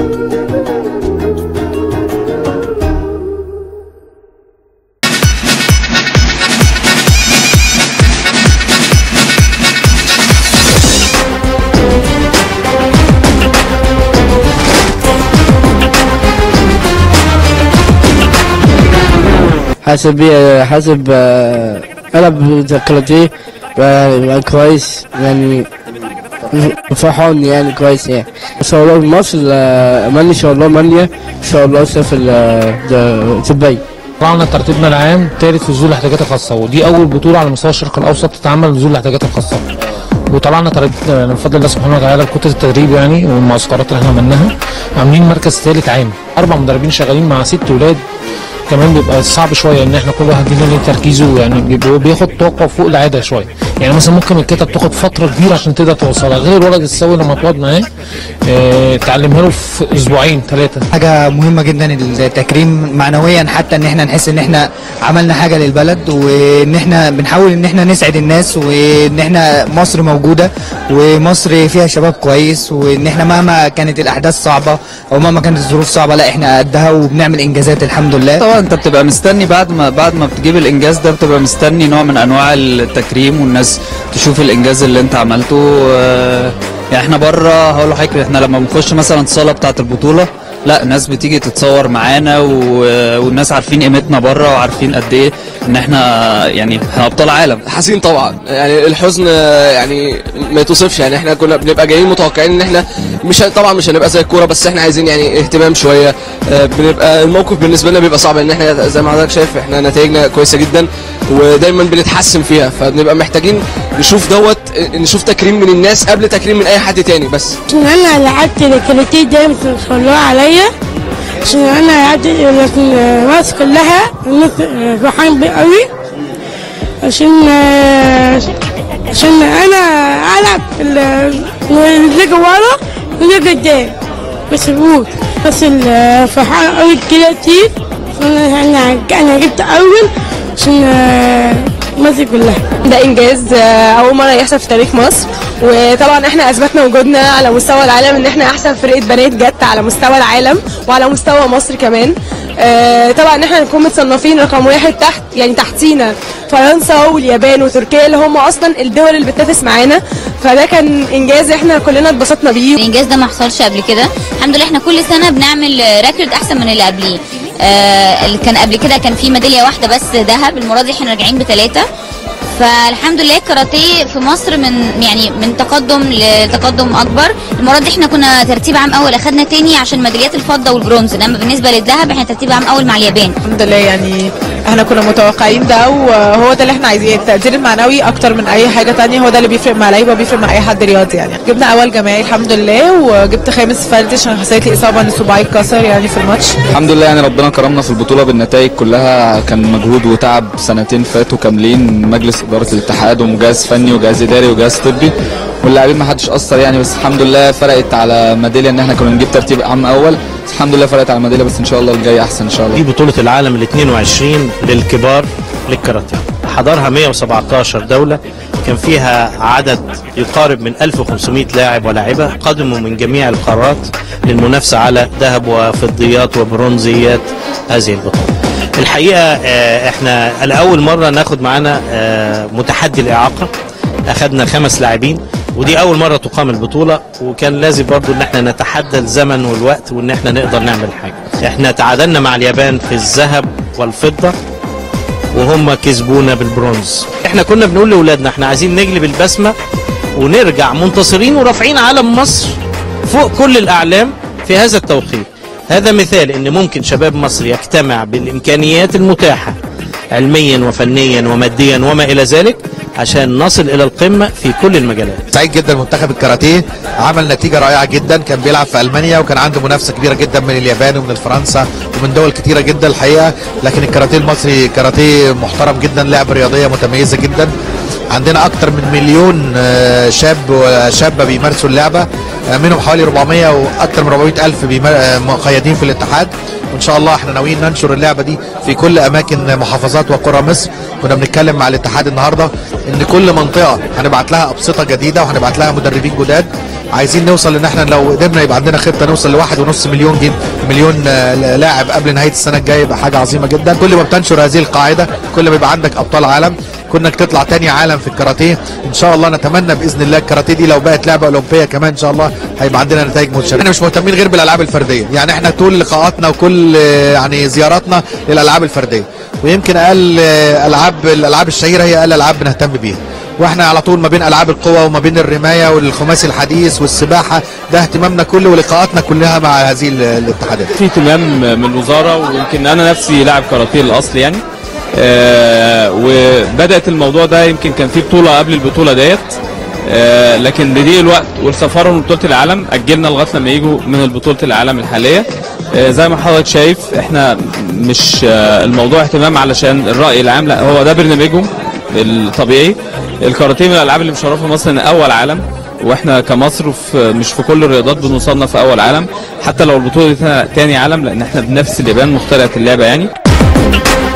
حسب حسب آه، انا بكاراتيه آه، كويس يعني فرحان يعني كويس يعني ان شاء الله مصر آه، اماني ان شاء الله مانيا ان شاء الله سافر آه، دبي طلعنا ترتيبنا العام ثالث في ذوي الاحتياجات الخاصه ودي اول بطوله على مستوى الشرق الاوسط تتعمل لذوي الاحتياجات الخاصه وطلعنا ترت... من فضل الله سبحانه وتعالى بكتله التدريب يعني والمعسكرات اللي احنا عملناها عاملين مركز ثالث عام اربع مدربين شغالين مع ست ولاد كمان بيبقى صعب شويه ان احنا كل واحد لينا ليه تركيزه يعني بيبقى بياخد طاقه فوق العاده شويه يعني مثلا ممكن الكتاب تاخد فتره كبيره عشان تقدر توصلها غير الولد السوي لما تقعد معاه اه تعلمها له في اسبوعين ثلاثه حاجة مهمة جدا التكريم معنويا حتى ان احنا نحس ان احنا عملنا حاجة للبلد وان احنا بنحاول ان احنا نسعد الناس وان احنا مصر موجودة ومصر فيها شباب كويس وان احنا مهما كانت الاحداث صعبة او مهما كانت الظروف صعبة لا احنا قدها وبنعمل انجازات الحمد لله طبعا انت بتبقى مستني بعد ما بعد ما بتجيب الانجاز ده بتبقى مستني نوع من انواع التكريم والناس تشوف الانجاز اللي انت عملته آه، يعني احنا بره هقول لحضرتك احنا لما بنخش مثلا الصاله بتاعه البطوله لا الناس بتيجي تتصور معانا و- والناس عارفين قيمتنا بره وعارفين قد ايه ان احنا يعني احنا ابطال عالم حزين طبعا يعني الحزن آه، يعني ما يتوصفش يعني احنا كنا بنبقى جايين متوقعين ان احنا مش ه- طبعا مش هنبقى زي الكوره بس احنا عايزين يعني اهتمام شويه آه، بنبقى الموقف بالنسبه لنا بيبقى صعب ان احنا زي ما حضرتك شايف احنا نتائجنا كويسه جدا ودايما بنتحسن فيها فبنبقى محتاجين نشوف دوت آه، نشوف تكريم من الناس قبل تكريم من اي حد تاني بس عشان انا لعبت الكاراتيه ده صلوا عليا عشان انا لعبت لكن مصر كلها الناس فرحان بيه قوي عشان عشان انا العب في ال- اللي ورا واللي قدام بس بقول بس ال- فرحان قوي الكاراتيه انا انا انا جبت اول عشان مصر كلها ده انجاز آه، اول مره يحصل في تاريخ مصر وطبعا احنا اثبتنا وجودنا على مستوى العالم ان احنا احسن فرقه بنات جت على مستوى العالم وعلى مستوى مصر كمان آه، طبعا احنا نكون متصنفين رقم واحد تحت يعني تحتينا فرنسا واليابان وتركيا اللي هم اصلا الدول اللي بتنافس معانا فده كان انجاز احنا كلنا اتبسطنا بيه الانجاز ده ما حصلش قبل كده الحمد لله احنا كل سنه بنعمل ريكورد احسن من اللي قبليه آه اللي كان قبل كده كان في ميداليه واحده بس ذهب المره دي احنا راجعين بثلاثه فالحمد لله الكاراتيه في مصر من يعني من تقدم لتقدم اكبر المره دي احنا كنا ترتيب عام اول اخدنا تاني عشان ميداليات الفضه والبرونز انما بالنسبه للذهب احنا ترتيب عام اول مع اليابان الحمد لله يعني احنا كنا متوقعين ده وهو ده اللي احنا عايزينه التقدير المعنوي اكتر من اي حاجه تانية هو ده اللي بيفرق مع لعيبه وبيفرق مع اي حد رياضي يعني جبنا اول جماعي الحمد لله وجبت خامس فردي عشان حصلت لي اصابه ان صباعي اتكسر يعني في الماتش الحمد لله يعني ربنا كرمنا في البطوله بالنتائج كلها كان مجهود وتعب سنتين فاتوا كاملين مجلس اداره الاتحاد وجهاز فني وجهاز اداري وجهاز طبي واللاعبين ما حدش اثر يعني بس الحمد لله فرقت على ميداليه ان احنا كنا نجيب ترتيب عام اول بس الحمد لله فرقت على ميداليه بس ان شاء الله الجاي احسن ان شاء دي الله بطولة العالم ال 22 للكبار للكاراتيه حضرها 117 دولة كان فيها عدد يقارب من 1500 لاعب ولاعبة قدموا من جميع القارات للمنافسة على ذهب وفضيات وبرونزيات هذه البطولة الحقيقة آه، احنا لأول مرة ناخد معانا آه، متحدي الإعاقة أخدنا خمس لاعبين ودي أول مرة تقام البطولة وكان لازم برضو إن احنا نتحدى الزمن والوقت وإن احنا نقدر نعمل حاجة احنا تعادلنا مع اليابان في الذهب والفضة وهم كسبونا بالبرونز احنا كنا بنقول لاولادنا احنا عايزين نجلب البسمه ونرجع منتصرين ورافعين علم مصر فوق كل الاعلام في هذا التوقيت هذا مثال ان ممكن شباب مصر يجتمع بالامكانيات المتاحه علميا وفنيا وماديا وما الى ذلك عشان نصل الى القمه في كل المجالات سعيد جدا منتخب الكاراتيه عمل نتيجه رائعه جدا كان بيلعب في المانيا وكان عنده منافسه كبيره جدا من اليابان ومن فرنسا ومن دول كتيره جدا الحقيقه لكن الكاراتيه المصري كاراتيه محترم جدا لعبه رياضيه متميزه جدا عندنا اكتر من مليون آه، شاب وشابه بيمارسوا اللعبه آه، منهم حوالي 400 واكتر من 400 الف بيمار- آه، مقيدين في الاتحاد وان شاء الله احنا ناويين ننشر اللعبه دي في كل اماكن محافظات وقرى مصر كنا بنتكلم مع الاتحاد النهارده ان كل منطقه هنبعت لها ابسطه جديده وهنبعت لها مدربين جداد عايزين نوصل ان احنا لو قدرنا يبقى عندنا خطه نوصل لواحد ونص مليون جن مليون آه، لاعب قبل نهايه السنه الجايه يبقى حاجه عظيمه جدا كل ما بتنشر هذه القاعده كل ما يبقى عندك ابطال عالم كونك تطلع تاني عالم في الكاراتيه ان شاء الله نتمنى باذن الله الكاراتيه دي لو بقت لعبه اولمبيه كمان ان شاء الله هيبقى عندنا نتائج متشابهه احنا مش مهتمين غير بالالعاب الفرديه يعني احنا طول لقاءاتنا وكل آه، يعني زياراتنا للالعاب الفرديه ويمكن اقل آه، العاب الالعاب الشهيره هي اقل العاب بنهتم بيها واحنا على طول ما بين العاب القوى وما بين الرمايه والخماسي الحديث والسباحه ده اهتمامنا كله ولقاءاتنا كلها مع هذه ال- الاتحادات في اهتمام من الوزاره ويمكن انا نفسي لاعب كاراتيه الاصل يعني آه وبدات الموضوع ده يمكن كان في بطوله قبل البطوله ديت آه لكن لضيق الوقت والسفر من بطوله العالم اجلنا لغايه لما يجوا من بطوله العالم الحاليه آه زي ما حضرتك شايف احنا مش آه الموضوع اهتمام علشان الراي العام لا هو ده برنامجهم الطبيعي الكاراتيه من الالعاب اللي مشرفه مصر ان اول عالم واحنا كمصر في مش في كل الرياضات بنوصلنا في اول عالم حتى لو البطوله دي تاني عالم لان احنا بنفس اليابان مخترعه اللعبه يعني